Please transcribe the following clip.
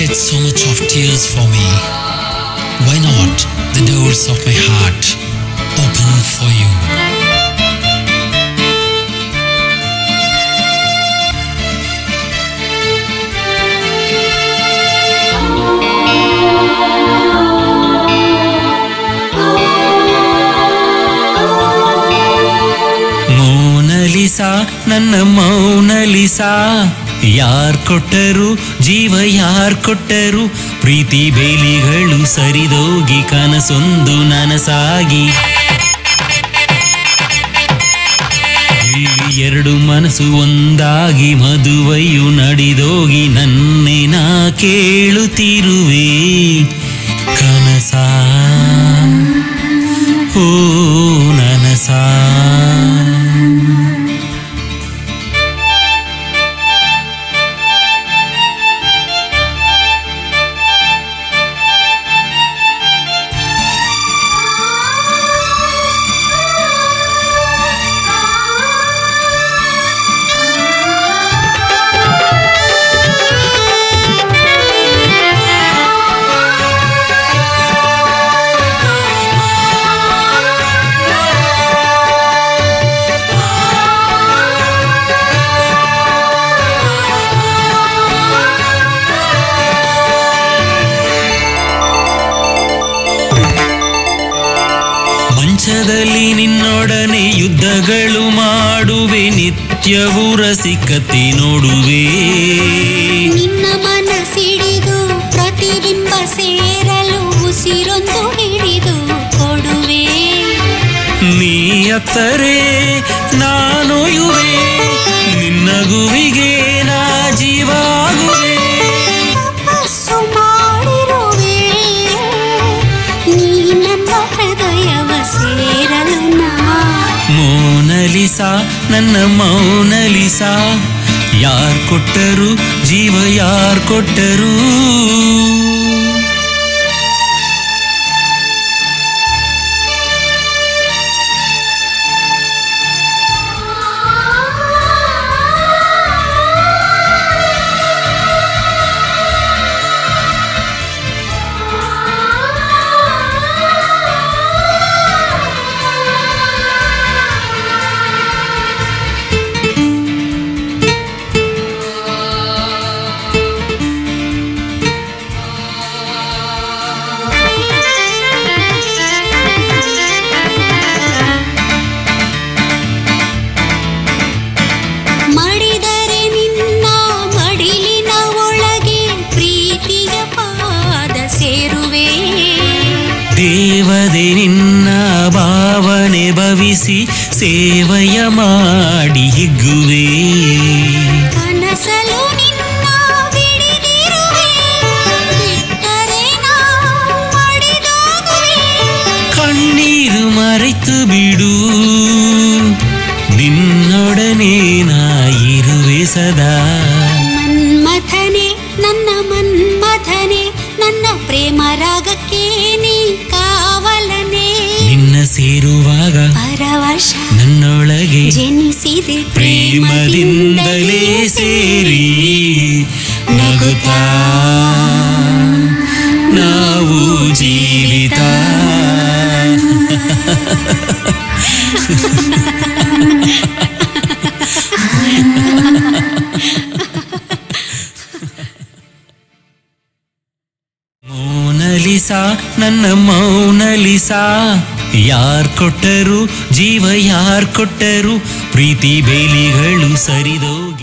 shed so much of tears for me. Why not? The doors of my heart open for you. ಮೌನಲಿಸಾ ನನ್ನ ಮೌನಲಿಸಾ ಯಾರ್ ಕೊಟ್ಟರು ಜೀವ ಯಾರ್ ಕೊಟ್ಟರು ಪ್ರೀತಿ ಬೇಲಿಗಳು ಸರಿದೋಗಿ ಕನಸೊಂದು ನನಸಾಗಿ ಇಲ್ಲಿ ಎರಡು ಮನಸ್ಸು ಒಂದಾಗಿ ಮದುವೆಯು ನಡೆದೋಗಿ ನನ್ನೆನ ಕೇಳುತ್ತಿರುವೆ ಕನಸ ಓ ನನಸಾ ಮಂಚದಲ್ಲಿ ನಿನ್ನೊಡನೆ ಯುದ್ಧಗಳು ಮಾಡುವೆ ನಿತ್ಯವೂ ರಸಿಕತೆ ನೋಡುವೆ ನಿನ್ನ ಮನಸ್ಸಿಡಿದು ಪ್ರತಿಬಿಂಬ ಸೇರಲು ಉಸಿರೊಂದು ಹಿಡಿದು ಕೊಡುವೆ ನೀ ಅತ್ತರೆ ನಾನೊಯುವೆ ನಿನ್ನಗುವಿಗೆ ನಾ ಜೀವಾಗುವೆ ತಪಸ್ಸು ಮಾಡಿರುವೆ ನೀ ನನ್ನ ಹೃದಯವ ಸೇರಲು ನಾ ಮೌನಲಿಸಾ ನನ್ನ ಮೌನಲಿಸಾ ಯಾರ್ ಕೊಟ್ಟರು ಜೀವ ಯಾರ್ ಕೊಟ್ಟರು ಮಡಿದರೆ ನಿನ್ನ ಮಡಿಲಿನ ಒಳಗೆ ಪ್ರೀತಿಯ ಪಾದ ಸೇರುವೆ ದೇವದೆ ನಿನ್ನ ಭಾವನೆ ಭವಿಸಿ ಸೇವಯ ಮಾಡಿ ಹಿಗ್ಗುವೆ ಕನಸಲು ನಿನ್ನ ಬಿಡಿದಿರುವೆ ಬಿಟ್ಟರೆ ನಾ ಮಡಿದೋಗುವೆ ಕಣ್ಣೀರು ಮರೆತು ಬಿಡು ನಿನ್ನೊಡನೆ ನಾ ಇರುವೆ ಸದಾ ಮನ್ಮಥನೆ ನನ್ನ ಮನ್ಮಥನೆ ನನ್ನ ಪ್ರೇಮ ರಾಗಕ್ಕೆ ನೀ ಕಾವಲನೆ ನಿನ್ನ ಸೇರುವಾಗ ಪರವಶ ನನ್ನೊಳಗೆ ಜನಿಸಿದೆ ಪ್ರೇಮದಿಂದಲೇ ಸೇರಿ ನಗುತ್ತಾ ನಾವು ಜೀವಿತ ಮೌನಲಿಸಾ ನನ್ನ ಮೌನಲಿಸಾ ಯಾರ್ ಕೊಟ್ಟರು ಜೀವ ಯಾರ್ ಕೊಟ್ಟರು ಪ್ರೀತಿ ಬೇಲಿಗಳು ಸರಿದೋಗಿ